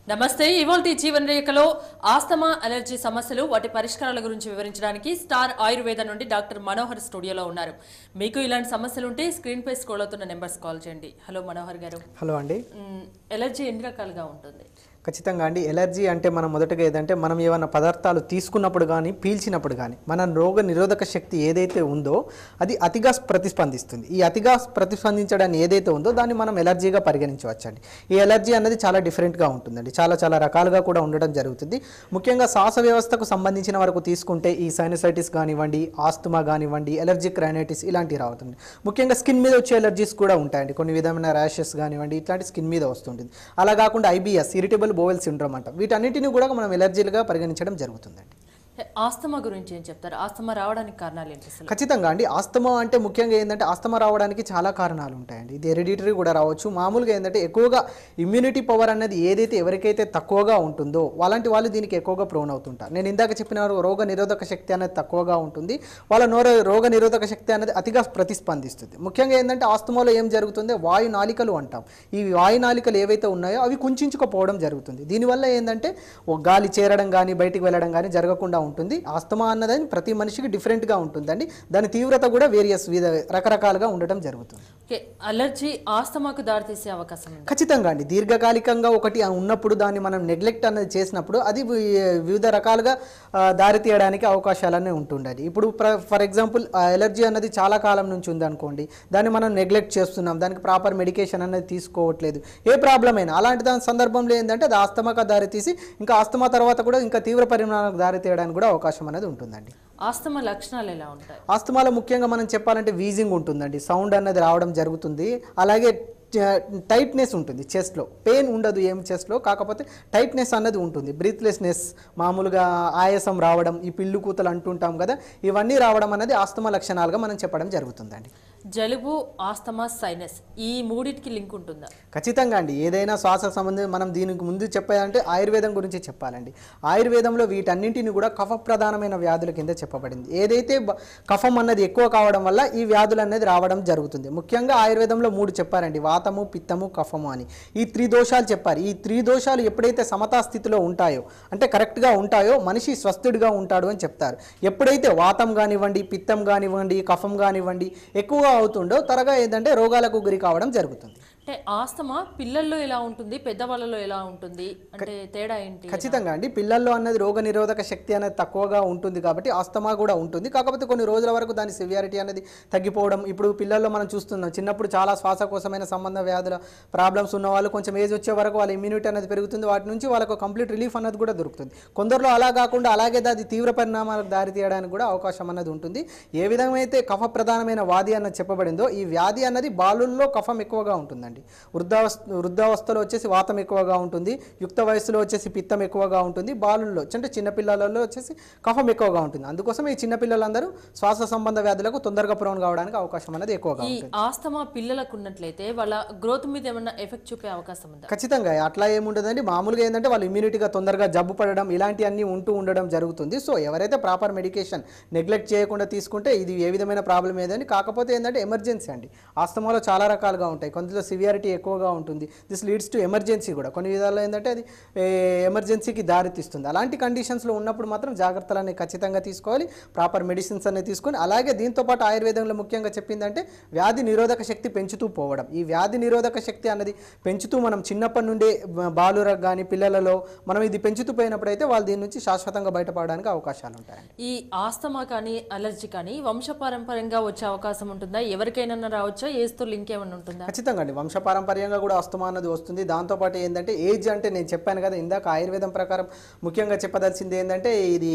నమస్తే ఇవాల్టి జీవన రేఖలో ఆస్తమా అలర్జీ సమస్యలు వాటి పరిష్కారాల గురించి వివరించడానికి స్టార్ ఆయుర్వేద నుండి డాక్టర్ మనోహర్ స్టూడియోలో ఉన్నారు మీకు ఇలాంటి సమస్యలు ఉంటే స్క్రీన్ పై స్క్రోల్ అవుతున్న నెంబర్స్ కాల్ చేయండి హలో మనోహర్ గారు హలో అండి మ్, ఎలర్జీ ఎన్ని రకాలుగా ఉంటుంది ఖచ్చితంగా అండి ఎలర్జీ అంటే మనం మొదటగా ఏదంటే మనం ఏమైనా పదార్థాలు తీసుకున్నప్పుడు కానీ పీల్చినప్పుడు కానీ మన రోగ నిరోధక శక్తి ఏదైతే ఉందో అది అతిగా ప్రతిస్పందిస్తుంది ఈ అతిగా ప్రతిస్పందించడాన్ని ఏదైతే ఉందో దాన్ని మనం ఎలర్జీగా పరిగణించవచ్చండి ఈ ఎలర్జీ అనేది చాలా డిఫరెంట్గా ఉంటుందండి చాలా చాలా రకాలుగా కూడా ఉండడం జరుగుతుంది ముఖ్యంగా శ్వాస వ్యవస్థకు సంబంధించిన వరకు తీసుకుంటే ఈ సైనసైటిస్ కానివ్వండి ఆస్తుమా కానివ్వండి ఎలర్జిక్ రైనైటిస్ ఇలాంటివి రావుతుంది ముఖ్యంగా స్కిన్ మీద వచ్చే ఎలర్జీస్ కూడా ఉంటాయండి కొన్ని విధమైన ర్యాషెస్ కానివ్వండి ఇట్లాంటి స్కిన్ మీద వస్తుంటుంది అలా కాకుండా ఐబిఎస్ ఇరిటబుల్ బోవెల్ సిండ్రోమ్ అంట వీటన్నిటిని కూడా మనం ఎలర్జీలుగా పరిగణించడం జరుగుతుందండి హే, ఆస్తమా గురించి ఏం చెప్తారు ఆస్తమా రావడానికి కారణాలు ఏంటి అసలు ఖచ్చితంగా అండి ఆస్తమా అంటే ముఖ్యంగా ఏంటంటే ఆస్తమా రావడానికి చాలా కారణాలు ఉంటాయండి ఇది హెరిడిటరీ కూడా రావచ్చు మామూలుగా ఏంటంటే ఎక్కువగా ఇమ్యూనిటీ పవర్ అనేది ఏదైతే ఎవరికైతే తక్కువగా ఉంటుందో అలాంటి వాళ్ళు దీనికి ఎక్కువగా ప్రోన్ అవుతుంటారు నేను ఇందాక చెప్పిన రోగ నిరోధక శక్తి అనేది తక్కువగా ఉంటుంది వాళ్ళ నోర రోగ నిరోధక శక్తి అనేది అతిగా ప్రతిస్పందిస్తుంది ముఖ్యంగా ఏంటంటే ఆస్తమాలో ఏం జరుగుతుంది వాయు నాలికలు అంటాం ఈ వాయు నాలికలు ఏవైతే ఉన్నాయో అవి కుంచుకుపోవడం జరుగుతుంది దీనివల్ల ఏంటంటే ఓ గాలి చేరడం కానీ బయటికి వెళ్ళడం కానీ జరగకుండా ఉంటుంది ఆస్తమా అన్నదని ప్రతి మనిషికి డిఫరెంట్గా ఉంటుందండి దాని తీవ్రత కూడా వేరియస్ విధ రకరకాలుగా ఉండటం జరుగుతుంది ఓకే అలర్జీ ఆస్తమాకు దారితీసే అవకాశం ఉంది ఖచ్చితంగా అండి దీర్ఘకాలికంగా ఒకటి ఉన్నప్పుడు దాన్ని మనం నెగ్లెక్ట్ అనేది చేసినప్పుడు అది వి- వివిధ రకాలుగా ఆ, దారి తీయడానికి అవకాశాలన్నీ ఉంటుండాలి ఇప్పుడు ఫర్ ఎగ్జాంపుల్ ఎలర్జీ అన్నది చాలా కాలం నుంచి ఉందనుకోండి దాన్ని మనం నెగ్లెక్ట్ చేస్తున్నాం దానికి ప్రాపర్ మెడికేషన్ అనేది తీసుకోవట్లేదు ఏ ప్రాబ్లం అయినా అలాంటి దాని సందర్భంలో ఏంటంటే అది ఆస్తమాగా దారి తీసి ఇంకా ఆస్తమా తర్వాత కూడా ఇంకా తీవ్ర పరిమాణాలకు దారి తీయడానికి కూడా అవకాశం అనేది ఉంటుందండి ఆస్తమా లక్షణాలు ఎలా ఉంటాయి ఆస్తమాలో ముఖ్యంగా మనం చెప్పాలంటే వీజింగ్ ఉంటుందండి సౌండ్ అన్నది రావడం జరుగుతుంది అలాగే టైట్నెస్ ఉంటుంది చెస్ట్లో పెయిన్ ఉండదు ఏం చెస్ట్లో కాకపోతే టైట్నెస్ అన్నది ఉంటుంది బ్రీత్లెస్నెస్ మామూలుగా ఆయాసం రావడం ఈ పిల్లు కూతలు అంటుంటాం కదా ఇవన్నీ రావడం అనేది ఆస్తమా లక్షణాలుగా మనం చెప్పడం జరుగుతుందండి జలుబు ఆస్తమా సైనస్ ఈ మూడింటికి లింక్ ఉంటుందా ఖచ్చితంగా అండి ఏదైనా శ్వాస సంబంధం మనం దీనికి ముందు చెప్పాలంటే ఆయుర్వేదం గురించి చెప్పాలండి ఆయుర్వేదంలో వీటన్నింటిని కూడా కఫ ప్రధానమైన వ్యాధుల కింద చెప్పబడింది ఏదైతే బ- కఫం అన్నది ఎక్కువ కావడం వల్ల ఈ వ్యాధులు అనేది రావడం జరుగుతుంది ముఖ్యంగా ఆయుర్వేదంలో మూడు చెప్పారండి వాతము పిత్తము కఫము అని ఈ త్రిదోషాలు చెప్పారు ఈ త్రిదోషాలు ఎప్పుడైతే సమతా స్థితిలో ఉంటాయో అంటే కరెక్ట్గా ఉంటాయో మనిషి స్వస్థుడిగా ఉంటాడు అని చెప్తారు ఎప్పుడైతే వాతం కానివ్వండి పిత్తం కానివ్వండి కఫం కానివ్వండి ఎక్కువగా అవుతుండో త్వరగా ఏంటంటే రోగాలకు గురి కావడం జరుగుతుంది అంటే ఆస్తమా పిల్లల్లో ఎలా ఉంటుంది పెద్దవాళ్ళలో ఎలా ఉంటుంది అంటే తేడా ఏంటి ఖచ్చితంగా అండి పిల్లల్లో అన్నది రోగ నిరోధక శక్తి అనేది తక్కువగా ఉంటుంది కాబట్టి ఆస్తమా కూడా ఉంటుంది కాకపోతే కొన్ని రోజుల వరకు దాని సివియారిటీ అనేది తగ్గిపోవడం ఇప్పుడు పిల్లల్లో మనం చూస్తున్నాం చిన్నప్పుడు చాలా శ్వాసకోశమైన సంబంధ వ్యాధుల ప్రాబ్లమ్స్ ఉన్న వాళ్ళు కొంచెం ఏజ్ వచ్చే వరకు వాళ్ళ ఇమ్యూనిటీ అనేది పెరుగుతుంది వాటి నుంచి వాళ్ళకు కంప్లీట్ రిలీఫ్ అనేది కూడా దొరుకుతుంది కొందరిలో అలా కాకుండా అలాగే అది తీవ్ర పరిణామాలకు దారి తీయడానికి కూడా అవకాశం అనేది ఉంటుంది ఏ విధమైతే కఫ ప్రధానమైన వ్యాధి అన్నది చెప్పబడిందో ఈ వ్యాధి అన్నది బాలుల్లో కఫం ఎక్కువగా ఉంటుందండి వృద్ధావస్థ వృద్ధావస్థలో వచ్చేసి వాతం ఎక్కువగా ఉంటుంది యుక్త వయసులో వచ్చేసి పిత్తం ఎక్కువగా ఉంటుంది బాలుల్లో అంటే చిన్నపిల్లలలో వచ్చేసి కఫం ఎక్కువగా ఉంటుంది అందుకోసం ఈ చిన్నపిల్లలందరూ శ్వాస సంబంధ వ్యాధులకు తొందరగా ప్రోన్ కావడానికి అవకాశం అనేది ఎక్కువగా ఈ ఉంటుంది ఆస్తమా పిల్లలకు ఉన్నట్లయితే వాళ్ళ గ్రోత్ మీద ఏమన్నా ఎఫెక్ట్ చూపే అవకాశం ఉందా ఖచ్చితంగా అట్లా ఏముండదండి మామూలుగా ఏంటంటే వాళ్ళు ఇమ్యూనిటీగా తొందరగా జబ్బు పడడం ఇలాంటివన్నీ ఉంటూ ఉండడం జరుగుతుంది సో ఎవరైతే ప్రాపర్ మెడికేషన్ నెగ్లెక్ట్ చేయకుండా తీసుకుంటే ఇది ఏ విధమైన ప్రాబ్లం ఏదని కాకపోతే ఏంటంటే ఎమర్జెన్సీ అండి ఆస్తమాలో చాలా రకాలుగా ఉంటాయి కొంతలో సివియారిటీ ఎక్కువగా ఉంటుంది దిస్ లీడ్స్ టు ఎమర్జెన్సీ కూడా కొన్ని విధాలు ఏంటంటే అది ఎమర్జెన్సీకి దారితీస్తుంది అలాంటి కండిషన్స్లో ఉన్నప్పుడు మాత్రం జాగ్రత్తలు అనేవి ఖచ్చితంగా తీసుకోవాలి ప్రాపర్ మెడిసిన్స్ అనేవి తీసుకొని అలాగే దీంతో పాటు ఆయుర్వేదంలో ముఖ్యంగా చెప్పిందంటే వ్యాధి నిరోధక శక్తి పెంచుతూ పోవడం ఈ వ్యాధి నిరోధక శక్తి అన్నది పెంచుతూ మనం చిన్నప్పటి నుండే బ- బాలురకు కానీ పిల్లలలో మనం ఇది పెంచుతూ పోయినప్పుడైతే వాళ్ళు దీని నుంచి శాశ్వతంగా బయటపడడానికి అవకాశాలు ఉంటాయండి ఈ ఆస్తమా కానీ అలర్జీ కానీ వంశపారంపర్యంగా వచ్చే అవకాశం ఉంటుందా ఎవరికైనా రావచ్చా ఏజ్తో లింక్ ఏమైనా ఉంటుందా ఖచ్చితంగా అండి వంశపారంపర్యంగా కూడా అస్తమా అన్నది వస్తుంది దాంతోపాటు ఏంటంటే ఏజ్ అంటే నేను చెప్పాను కదా ఇందాక ఆయుర్వేదం ప్రకారం ముఖ్యంగా చెప్పదలసింది ఏంటంటే ఇది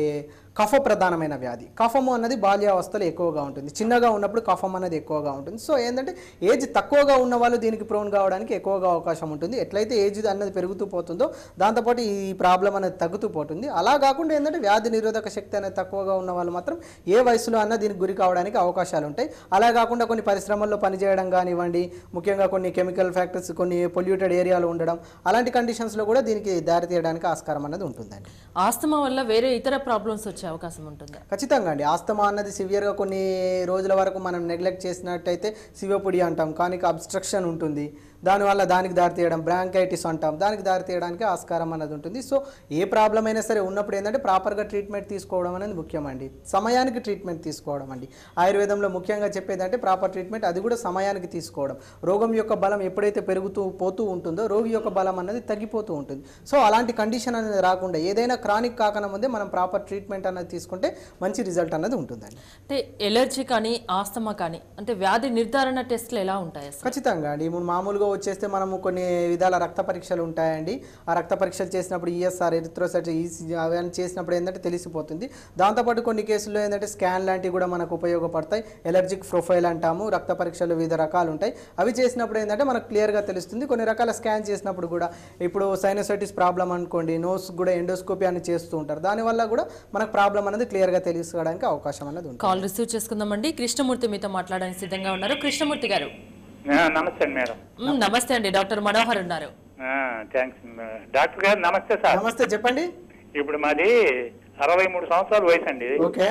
కఫ ప్రధానమైన వ్యాధి కఫము అన్నది బాల్యావస్థలో ఎక్కువగా ఉంటుంది చిన్నగా ఉన్నప్పుడు కఫం అనేది ఎక్కువగా ఉంటుంది సో ఏంటంటే ఏజ్ తక్కువగా ఉన్న వాళ్ళు దీనికి ప్రోన్ కావడానికి ఎక్కువగా అవకాశం ఉంటుంది ఎట్లయితే ఏజ్ అన్నది పెరుగుతూ పోతుందో దాంతోపాటు ఈ ప్రాబ్లం అనేది తగ్గుతూ పోతుంది అలా కాకుండా ఏంటంటే వ్యాధి నిరోధక శక్తి అనేది తక్కువగా ఉన్న వాళ్ళు మాత్రం ఏ వయసులో అన్న దీనికి గురి కావడానికి అవకాశాలు ఉంటాయి అలా కాకుండా కొన్ని పరిశ్రమల్లో పనిచేయడం కానివ్వండి ముఖ్యంగా కొన్ని కెమికల్ ఫ్యాక్టరీస్ కొన్ని పొల్యూటెడ్ ఏరియాలో ఉండడం అలాంటి కండిషన్స్లో కూడా దీనికి దారి తీయడానికి ఆస్కారం అనేది ఉంటుందండి ఆస్తమా వల్ల వేరే ఇతర ప్రాబ్లమ్స్ వచ్చే అవకాశం ఉంటుందా ఖచ్చితంగా అండి ఆస్తమా అన్నది సివియర్గా కొన్ని రోజుల వరకు మనం నెగ్లెక్ట్ చేసినట్టయితే శివపుడి అంటాం కానీ అబ్స్ట్రక్షన్ ఉంటుంది దానివల్ల దానికి దారితీయడం బ్రాంకైటిస్ అంటాం దానికి దారితీయడానికి ఆస్కారం అన్నది ఉంటుంది సో ఏ ప్రాబ్లం అయినా సరే ఉన్నప్పుడు ఏంటంటే ప్రాపర్గా ట్రీట్మెంట్ తీసుకోవడం అనేది ముఖ్యమండి సమయానికి ట్రీట్మెంట్ తీసుకోవడం అండి ఆయుర్వేదంలో ముఖ్యంగా చెప్పేదంటే ప్రాపర్ ట్రీట్మెంట్ అది కూడా సమయానికి తీసుకోవడం రోగం యొక్క బలం ఎప్పుడైతే పెరుగుతూ పోతూ ఉంటుందో రోగి యొక్క బలం అనేది తగ్గిపోతూ ఉంటుంది సో అలాంటి కండిషన్ అనేది రాకుండా ఏదైనా క్రానిక్ కాకన ముందే మనం ప్రాపర్ ట్రీట్మెంట్ అనేది తీసుకుంటే మంచి రిజల్ట్ అనేది ఉంటుందండి అంటే ఎలర్జీ కానీ ఆస్తమా కానీ అంటే వ్యాధి నిర్ధారణ టెస్ట్లు ఎలా ఉంటాయి అసలు ఖచ్చితంగా అండి ఇప్పుడు మామూలుగా వచ్చేస్తే మనము కొన్ని విధాల రక్త పరీక్షలు ఉంటాయండి ఆ రక్త పరీక్షలు చేసినప్పుడు ఈఎస్ఆర్ ఎరిథ్రోసైట్ ఈసీ అవన్నీ చేసినప్పుడు ఏంటంటే తెలిసిపోతుంది దాంతోపాటు కొన్ని కేసుల్లో ఏంటంటే స్కాన్ లాంటివి కూడా మనకు ఉపయోగపడతాయి ఎలర్జిక్ ప్రొఫైల్ అంటాము రక్త పరీక్షలు వివిధ రకాలు ఉంటాయి అవి చేసినప్పుడు ఏంటంటే మనకు క్లియర్గా తెలుస్తుంది కొన్ని రకాల స్కాన్ చేసినప్పుడు కూడా ఇప్పుడు సైనసైటిస్ ప్రాబ్లం అనుకోండి నోస్ కూడా ఎండోస్కోపీ అని చేస్తూ ఉంటారు దానివల్ల కూడా మనకు ప్రాబ్లం అనేది క్లియర్గా తెలుసుకోవడానికి అవకాశం అనేది ఉంటుంది కాల్ రిసీవ్ చేసుకుందామండి కృష్ణమూర్తి మీతో మాట్లాడడానికి సిద్ధంగా ఉన్నారు కృష్ణమూర్తి గారు ఆ, నమస్తే అండి మేడం మ్, నమస్తే అండి డాక్టర్ మనోహర్ ఉన్నారు థ్యాంక్స్ డాక్టర్ గారు నమస్తే సార్ నమస్తే చెప్పండి ఇప్పుడు మాది అరవై మూడు సంవత్సరాల వయసు అండి ఓకే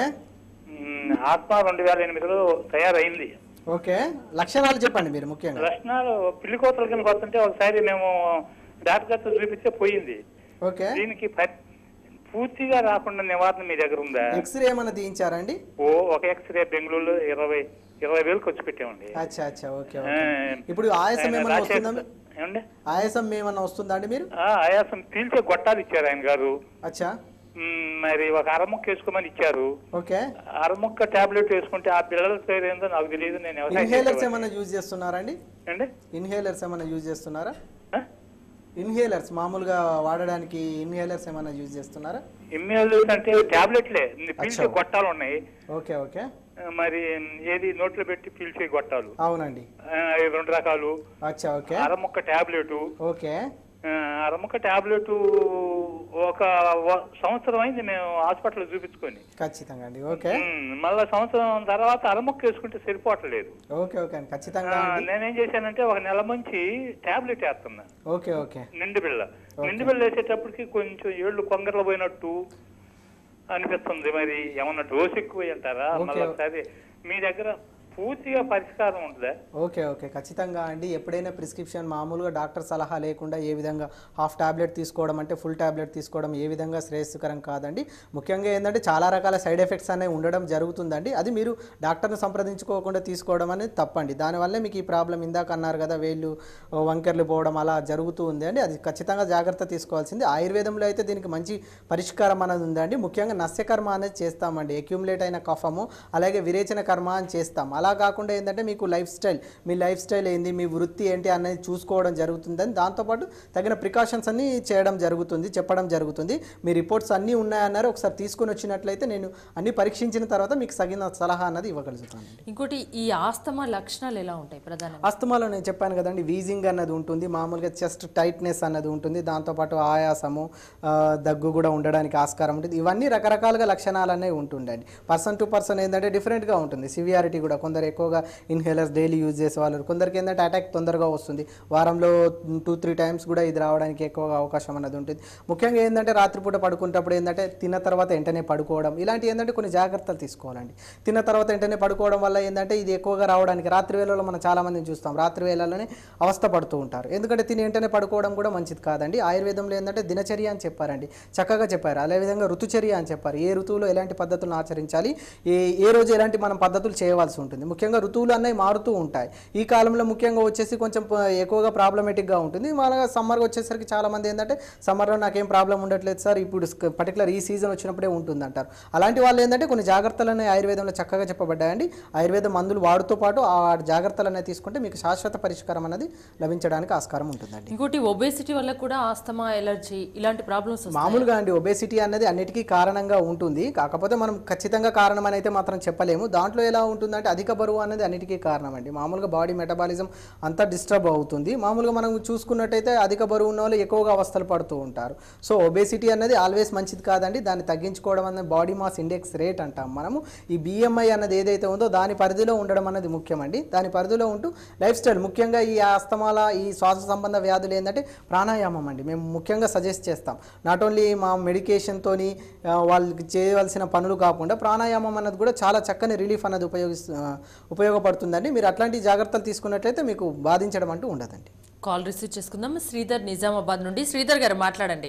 మ్, ఆత్మ రెండు వేల ఎనిమిదిలో తయారైంది ఓకే లక్షణాలు చెప్పండి మీరు ముఖ్యంగా లక్షణాలు పిల్లి కోతల కింద వస్తుంటే ఒకసారి మేము డాక్టర్ గారితో చూపిస్తే పోయింది ఓకే దీనికి ప- పూర్తిగా రాకుండా నివారణ మీ దగ్గర ఉందా ఎక్స్రే ఏమైనా తీయించారండి ఓ ఒక ఎక్స్రే బెంగళూరులో ఇరవై ఇరవై వేలు ఖర్చు పెట్టామండి అచ్చా అచ్చా ఓకే ఆ, ఓకే ఇప్పుడు ఆయాసం ఆయన ఏమైనా రాసేస్తా- వస్తుందా ఏమండి ఆయాసం ఏమైనా వస్తుందా అండి మీరు ఆ, ఆయాసం పీల్చే గొట్టాలు ఇచ్చారు ఆయన గారు అచ్చా మ్, మరి ఒక అరముక్క వేసుకోమని ఇచ్చారు ఓకే అరముక్క టాబ్లెట్ వేసుకుంటే ఆ పిల్లల పేరు ఏందో నాకు తెలియదు నేను వ్యవసాయం ఇన్హేలర్స్ చేసేవాడిని. ఏమైనా యూజ్ చేస్తున్నారా అండి అండి ఇన్హేలర్స్ ఏమైనా యూజ్ చేస్తున్నారా ఆ? ఇన్హేలర్స్ మామూలుగా వాడడానికి ఇన్హేలర్స్ ఏమైనా యూజ్ చేస్తున్నారా ఇమ్యూనల్స్ అంటే టాబ్లెట్లే పీల్చే అచ్చా. గొట్టాలు ఉన్నాయి ఓకే ఓకే ఆ, మరి ఏది నోట్లో పెట్టి పీల్చే గొట్టాలు అవునండి ఆ, ఈ రెండు రకాలు అచ్చా ఓకే అరముక్క టాబ్లెట్ ఓకే అరముక్క టాబ్లెట్ ఒక వ- సంవత్సరం అయింది మేము హాస్పిటల్ చూపించుకొని ఖచ్చితంగా అండి ఓకే మ్, మళ్ళా సంవత్సరం తర్వాత అరముక్క వేసుకుంటే సరిపోవట్లేదు ఓకే ఓకే అండి ఆ, ఖచ్చితంగా అండి నేనేం చేశానంటే ఒక నెల మంచి టాబ్లెట్ వేస్తున్నా ఓకే ఓకే నిండు బిళ్ళ నిండు బిళ్ళ వేసేటప్పటికి కొంచెం ఏళ్ళు కొంగరలు పోయినట్టు అనిపిస్తుంది మరి ఏమన్నా డోస్ ఎక్కువ అంటారా ఓకే. మళ్ళీ ఒకసారి మీ దగ్గర పూర్తిగా పరిష్కారం ఉంటుందా ఓకే ఓకే ఖచ్చితంగా అండి ఎప్పుడైనా ప్రిస్క్రిప్షన్ మామూలుగా డాక్టర్ సలహా లేకుండా ఏ విధంగా హాఫ్ టాబ్లెట్ తీసుకోవడం అంటే ఫుల్ టాబ్లెట్ తీసుకోవడం ఏ విధంగా శ్రేయస్కరం కాదండి ముఖ్యంగా ఏంటంటే చాలా రకాల సైడ్ ఎఫెక్ట్స్ అనేవి ఉండడం జరుగుతుందండి అది మీరు డాక్టర్ని సంప్రదించుకోకుండా తీసుకోవడం అనేది తప్పండి దానివల్లే మీకు ఈ ప్రాబ్లం ఇందాక అన్నారు కదా వేళ్ళు ఓ, వంకర్లు పోవడం అలా జరుగుతూ ఉంది అండి అది ఖచ్చితంగా జాగ్రత్త తీసుకోవాల్సింది ఆయుర్వేదంలో అయితే దీనికి మంచి పరిష్కారం అనేది ఉందండి ముఖ్యంగా నస్యకర్మ అనేది చేస్తామండి అక్యూములేట్ అయిన కఫము అలాగే విరేచన కర్మ అని చేస్తాం అలా కాకుండా ఏంటంటే మీకు లైఫ్ స్టైల్ మీ లైఫ్ స్టైల్ ఏంది మీ వృత్తి ఏంటి అనేది చూసుకోవడం జరుగుతుందని దాంతోపాటు తగిన ప్రికాషన్స్ అన్ని చేయడం జరుగుతుంది చెప్పడం జరుగుతుంది మీ రిపోర్ట్స్ అన్నీ ఉన్నాయన్నారు ఒకసారి తీసుకొని వచ్చినట్లయితే నేను అన్ని పరీక్షించిన తర్వాత మీకు తగిన సలహా అన్నది ఇవ్వగలుగుతానండి ఇంకోటి ఈ ఆస్తమా లక్షణాలు ఎలా ఉంటాయి ప్రధానంగా అస్తమాలో నేను చెప్పాను కదండి వీజింగ్ అన్నది ఉంటుంది మామూలుగా చెస్ట్ టైట్నెస్ అన్నది ఉంటుంది దాంతోపాటు ఆయాసము ఆ, దగ్గు కూడా ఉండడానికి ఆస్కారం ఉంటుంది ఇవన్నీ రకరకాలుగా లక్షణాలు అనేవి ఉంటుండండి పర్సన్ టు పర్సన్ ఏంటంటే డిఫరెంట్గా ఉంటుంది సివియారిటీ కూడా కొందరు ఎక్కువగా ఇన్హేలర్స్ డైలీ యూజ్ చేసే వాళ్ళు కొందరికి ఏంటంటే అటాక్ తొందరగా వస్తుంది వారంలో టూ త్రీ టైమ్స్ కూడా ఇది రావడానికి ఎక్కువగా అవకాశం అన్నది ఉంటుంది ముఖ్యంగా ఏంటంటే రాత్రిపూట పడుకునేటప్పుడు ఏంటంటే తిన్న తర్వాత వెంటనే పడుకోవడం ఇలాంటి ఏంటంటే కొన్ని జాగ్రత్తలు తీసుకోవాలండి తిన్న తర్వాత వెంటనే పడుకోవడం వల్ల ఏంటంటే ఇది ఎక్కువగా రావడానికి రాత్రి వేళలో మనం చాలా మందిని చూస్తాం రాత్రి వేళలోనే అవస్థ పడుతూ ఉంటారు ఎందుకంటే తిని వెంటనే పడుకోవడం కూడా మంచిది కాదండి ఆయుర్వేదంలో ఏంటంటే దినచర్య అని చెప్పారండి చక్కగా చెప్పారు అదేవిధంగా ఋతుచర్య అని చెప్పారు ఏ ఋతువులో ఎలాంటి పద్ధతులను ఆచరించాలి ఏ ఏ రోజు ఎలాంటి మనం పద్ధతులు చేయవలసి ఉంటుంది ముఖ్యంగా ఋతువులు అన్నవి మారుతూ ఉంటాయి ఈ కాలంలో ముఖ్యంగా వచ్చేసి కొంచెం ప- ఎక్కువగా ప్రాబ్లమేటిక్గా ఉంటుంది మన సమ్మర్ వచ్చేసరికి చాలా మంది ఏంటంటే సమ్మర్లో నాకేం ప్రాబ్లం ఉండట్లేదు సార్ ఇప్పుడు పర్టికులర్ ఈ సీజన్ వచ్చినప్పుడే ఉంటుంది అంటారు అలాంటి వాళ్ళు ఏంటంటే కొన్ని జాగ్రత్తలు అనేవి ఆయుర్వేదంలో చక్కగా చెప్పబడ్డాయండి ఆయుర్వేద మందులు వాడుతూ పాటు ఆ జాగ్రత్తలు అనేవి తీసుకుంటే మీకు శాశ్వత పరిష్కారం అనేది లభించడానికి ఆస్కారం ఉంటుందండి ఇంకోటి ఒబేసిటీ వల్ల కూడా ఆస్తమా ఎలర్జీ ఇలాంటి ప్రాబ్లమ్స్ వస్తాయి మామూలుగా అండి ఒబేసిటీ అనేది అన్నిటికీ కారణంగా ఉంటుంది కాకపోతే మనం ఖచ్చితంగా కారణం అని అయితే మాత్రం చెప్పలేము దాంట్లో ఎలా ఉంటుందంటే అధిక బరువు అనేది అన్నిటికీ కారణం అండి మామూలుగా బాడీ మెటబాలిజం అంతా డిస్టర్బ్ అవుతుంది మామూలుగా మనం చూసుకున్నట్టయితే అధిక బరువు ఉన్న వాళ్ళు ఎక్కువగా అవస్థలు పడుతూ ఉంటారు సో ఒబేసిటీ అనేది ఆల్వేస్ మంచిది కాదండి దాన్ని తగ్గించుకోవడం అనేది బాడీ మాస్ ఇండెక్స్ రేట్ అంటాం మనము ఈ బిఎంఐ అన్నది ఏదైతే ఉందో దాని పరిధిలో ఉండడం అనేది ముఖ్యమండి దాని పరిధిలో ఉంటూ లైఫ్ స్టైల్ ముఖ్యంగా ఈ ఆస్తమాల ఈ శ్వాస సంబంధ వ్యాధులు ఏంటంటే ప్రాణాయామం అండి మేము ముఖ్యంగా సజెస్ట్ చేస్తాం నాట్ ఓన్లీ మా మెడికేషన్తోని వాళ్ళకి చేయవలసిన పనులు కాకుండా ప్రాణాయామం అన్నది కూడా చాలా చక్కని రిలీఫ్ అన్నది ఉపయోగిస్తు ఆ, ఉపయోగపడుతుందండి మీరు అట్లాంటి జాగ్రత్తలు తీసుకున్నట్లయితే మీకు బాధించడం అంటూ ఉండదండి కాల్ రిసీవ్ చేసుకుందాం శ్రీధర్ నిజామాబాద్ నుండి శ్రీధర్ గారు మాట్లాడండి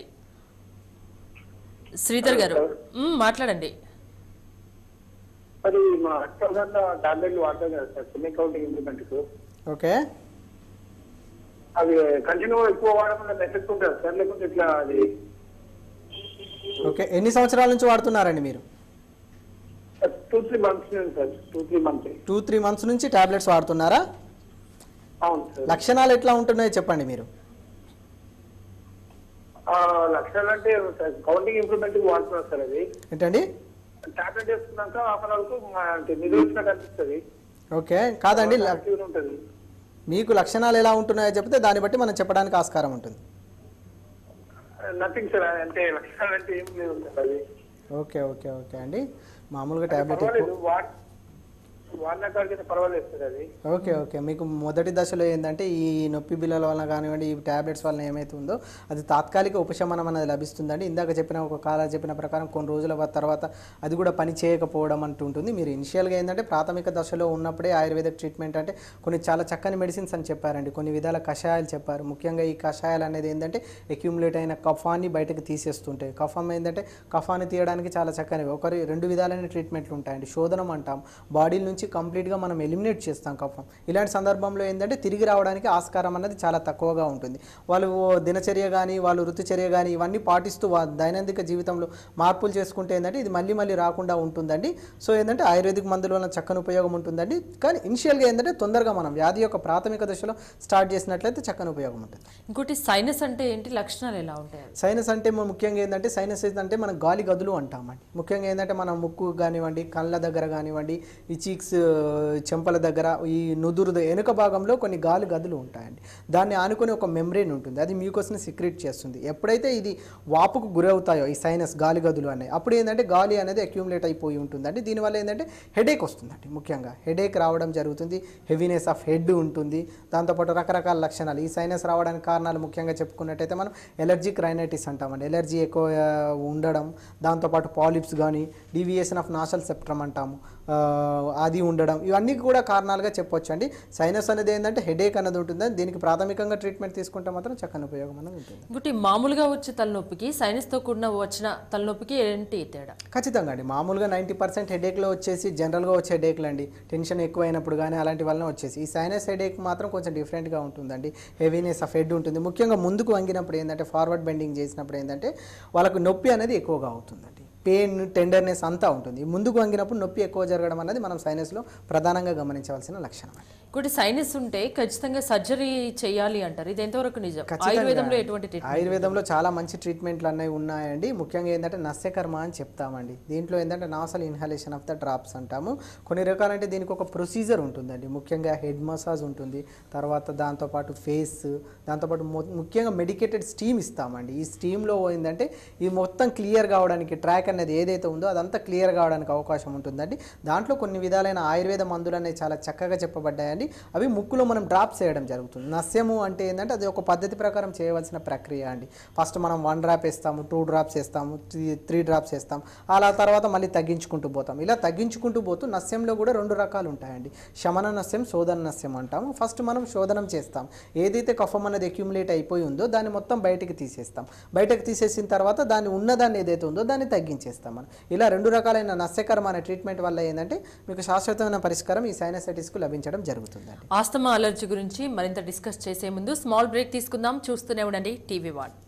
శ్రీధర్ గారు మ్, మాట్లాడండి మరి మా అక్క దాంట్లో టాబ్లెట్లు వాడతాం కదా సార్ సెమీ కౌంటింగ్ ఇంప్లిమెంట్ కు ఓకే అవి కంటిన్యూ ఎక్కువ వాడడం వల్ల ఎఫెక్ట్ ఉంటుంది సార్ లేకుంటే ఇట్లా అది ఓకే ఎన్ని సంవత్సరాల నుంచి వాడుతున్నారండి మీరు two three months sir two three months two three months నుంచి టాబ్లెట్స్ వాడుతున్నారా అవును సార్ లక్షణాలు ఎట్లా ఉంటున్నాయో చెప్పండి మీరు ఆ, లక్షణాలు అంటే కౌంటింగ్ ఇంప్రూవ్మెంట్ వాడుతున్నారు సార్ అది ఏంటండి టాబ్లెట్ వేసుకున్నాక హాఫ్ అన్ అవర్ కు అంటే నిరోధించినట్టు అనిపిస్తుంది ఓకే కాదండి ల- యాక్టివ్ ఉంటుంది మీకు లక్షణాలు ఎలా ఉంటున్నాయో చెప్తే దాన్ని బట్టి మనం చెప్పడానికి ఆస్కారం ఉంటుంది నథింగ్ సార్ అంటే లక్షణాలు అంటే ఏం లేదు సార్ అది ఓకే ఓకే ఓకే అండి మామూలుగా టాబ్లెట్ ఎక్కువ పర్వాలేదు వాడ్ వాడిన కాడికి పర్వాలేదు సార్ అది ఓకే ఓకే మీకు మొదటి దశలో ఏంటంటే ఈ నొప్పి బిల్లల వలన కానివ్వండి ఈ టాబ్లెట్స్ వలన ఏమైతే ఉందో అది తాత్కాలిక ఉపశమనం అనేది లభిస్తుందండి ఇందాక చెప్పిన ఒక కాల చెప్పిన ప్రకారం కొన్ని రోజుల వ- తర్వాత అది కూడా పని చేయకపోవడం అంటూ ఉంటుంది మీరు ఇనిషియల్గా ఏంటంటే ప్రాథమిక దశలో ఉన్నప్పుడే ఆయుర్వేదిక్ ట్రీట్మెంట్ అంటే కొన్ని చాలా చక్కని మెడిసిన్స్ అని చెప్పారండి కొన్ని విధాల కషాయాలు చెప్పారు ముఖ్యంగా ఈ కషాయాలు అనేది ఏంటంటే అక్యూములేట్ అయిన కఫాన్ని బయటకు తీసేస్తుంటాయి కఫం ఏంటంటే కఫాన్ని తీయడానికి చాలా చక్కని ఒకరి రెండు విధాలైన ట్రీట్మెంట్లు ఉంటాయండి శోధనం అంటాం బాడీ నుంచి కంప్లీట్గా మనం ఎలిమినేట్ చేస్తాం కఫం ఇలాంటి సందర్భంలో ఏంటంటే తిరిగి రావడానికి ఆస్కారం అన్నది చాలా తక్కువగా ఉంటుంది వాళ్ళు ఓ దినచర్య కానీ వాళ్ళు ఋతుచర్య కానీ ఇవన్నీ పాటిస్తూ వా- దైనందిక జీవితంలో మార్పులు చేసుకుంటే ఏంటంటే ఇది మళ్ళీ మళ్ళీ రాకుండా ఉంటుందండి సో ఏంటంటే ఆయుర్వేదిక్ మందుల వలన చక్కని ఉపయోగం ఉంటుందండి కానీ ఇనిషియల్గా ఏంటంటే తొందరగా మనం వ్యాధి యొక్క ప్రాథమిక దశలో స్టార్ట్ చేసినట్లయితే చక్కని ఉపయోగం ఉంటుంది ఇంకోటి సైనస్ అంటే ఏంటి లక్షణాలు ఎలా ఉంటాయి సైనస్ అంటే మన ముఖ్యంగా ఏంటంటే సైనస్ ఏంటంటే మనం గాలి గదులు అంటామండి ముఖ్యంగా ఏంటంటే మన ముక్కు కానివ్వండి కళ్ళ దగ్గర కానివ్వండి ఈ చీక్స్ చెంపల దగ్గర ఈ నుదురు ద- వెనుక భాగంలో కొన్ని గాలి గదులు ఉంటాయండి దాన్ని ఆనుకొని ఒక మెమ్బ్రెయిన్ ఉంటుంది అది మ్యూకస్ని సిక్రెట్ చేస్తుంది ఎప్పుడైతే ఇది వాపుకు గురవుతాయో ఈ సైనస్ గాలి గదులు అనేవి అప్పుడు ఏంటంటే గాలి అనేది అక్యూములేట్ అయిపోయి ఉంటుందండి దీనివల్ల ఏంటంటే హెడేక్ వస్తుందండి ముఖ్యంగా హెడేక్ రావడం జరుగుతుంది హెవీనెస్ ఆఫ్ హెడ్ ఉంటుంది దాంతోపాటు రకరకాల లక్షణాలు ఈ సైనస్ రావడానికి కారణాలు ముఖ్యంగా చెప్పుకున్నట్టయితే మనం ఎలర్జిక్ రైనైటిస్ అంటామండి ఎలర్జీ ఎక్కువ ఆ, ఉండడం దాంతోపాటు పాలిప్స్ కానీ డీవియేషన్ ఆఫ్ నాసల్ సెప్ట్రమ్ అంటాము ఆ, అది ఉండడం ఇవన్నీ కూడా కారణాలుగా చెప్పొచ్చు అండి సైనస్ అనేది ఏంటంటే హెడేక్ అనేది ఉంటుంది దీనికి ప్రాథమికంగా ట్రీట్మెంట్ తీసుకుంటే మాత్రం చక్కని ఉపయోగం అనేది ఉంటుంది ఇంకోటి మామూలుగా వచ్చే తలనొప్పికి సైనస్తో కూడిన వచ్చిన తలనొప్పికి ఏంటి తేడా ఖచ్చితంగా అండి మామూలుగా నైంటీ పర్సెంట్ హెడేక్లో వచ్చేసి జనరల్గా వచ్చే హెడేక్లు అండి టెన్షన్ ఎక్కువైనప్పుడు కానీ అలాంటి వలన వచ్చేసి ఈ సైనస్ హెడేక్ మాత్రం కొంచెం డిఫరెంట్గా ఉంటుందండి హెవీనెస్ ఆఫ్ హెడ్ ఉంటుంది ముఖ్యంగా ముందుకు వంగినప్పుడు ఏంటంటే ఫార్వర్డ్ బెండింగ్ చేసినప్పుడు ఏంటంటే వాళ్ళకు నొప్పి అనేది ఎక్కువగా అవుతుందండి పెయిన్ టెండర్నెస్ అంతా ఉంటుంది ముందుకు వంగినప్పుడు నొప్పి ఎక్కువ జరగడం అనేది మనం సైనస్లో ప్రధానంగా గమనించవలసిన లక్షణం అండి ఇంకోటి సైనస్ ఉంటే ఖచ్చితంగా సర్జరీ చేయాలి అంటారు ఇది ఎంతవరకు నిజం ఖచ్చితంగా. ఆయుర్వేదంలో ఎటువంటి ట్రీట్మెంట్ ఆయుర్వేదంలో చాలా మంచి ట్రీట్మెంట్లు అనేవి ఉన్నాయండి ముఖ్యంగా ఏంటంటే నస్యకర్మ అని చెప్తామండి దీంట్లో ఏంటంటే nasal inhalation of the drops అంటాము కొన్ని రకాలంటే దీనికి ఒక ప్రొసీజర్ ఉంటుందండి ముఖ్యంగా హెడ్ మసాజ్ ఉంటుంది తర్వాత దాంతోపాటు ఫేస్ దాంతోపాటు మొ- ముఖ్యంగా మెడికేటెడ్ స్టీమ్ ఇస్తామండి ఈ స్టీమ్లో ఏంటంటే ఇది మొత్తం క్లియర్ కావడానికి ట్రాక్ అనేది ఏదైతే ఉందో అదంతా క్లియర్ కావడానికి అవకాశం ఉంటుందండి దాంట్లో కొన్ని విధాలైన ఆయుర్వేద మందులు అనేవి చాలా చక్కగా చెప్పబడ్డాయండి అవి ముక్కులో మనం డ్రాప్స్ చేయడం జరుగుతుంది నస్యము అంటే ఏంటంటే అది ఒక పద్ధతి ప్రకారం చేయవలసిన ప్రక్రియ అండి ఫస్ట్ మనం వన్ డ్రాప్ వేస్తాము టూ డ్రాప్స్ వేస్తాము త్రీ త్రీ డ్రాప్స్ వేస్తాం అలా తర్వాత మళ్ళీ తగ్గించుకుంటూ పోతాం ఇలా తగ్గించుకుంటూ పోతూ నస్యంలో కూడా రెండు రకాలు ఉంటాయండి శమన నస్యం శోధన నస్యం అంటాము ఫస్ట్ మనం శోధనం చేస్తాం ఏదైతే కఫం అనేది అక్యుములేట్ అయిపోయి ఉందో దాన్ని మొత్తం బయటికి తీసేస్తాం బయటకు తీసేసిన తర్వాత దాన్ని ఉన్నదాన్ని ఏదైతే ఉందో దాన్ని తగ్గించేస్తాం మనం ఇలా రెండు రకాలైన నస్యకరం అనే ట్రీట్మెంట్ వల్ల ఏంటంటే మీకు శాశ్వతమైన పరిష్కారం ఈ సైనసైటిస్కు లభించడం జరుగుతుందండి ఆస్తమా అలర్జీ గురించి మరింత డిస్కస్ చేసే ముందు స్మాల్ బ్రేక్ తీసుకుందాం చూస్తూనే ఉండండి టీవీ వన్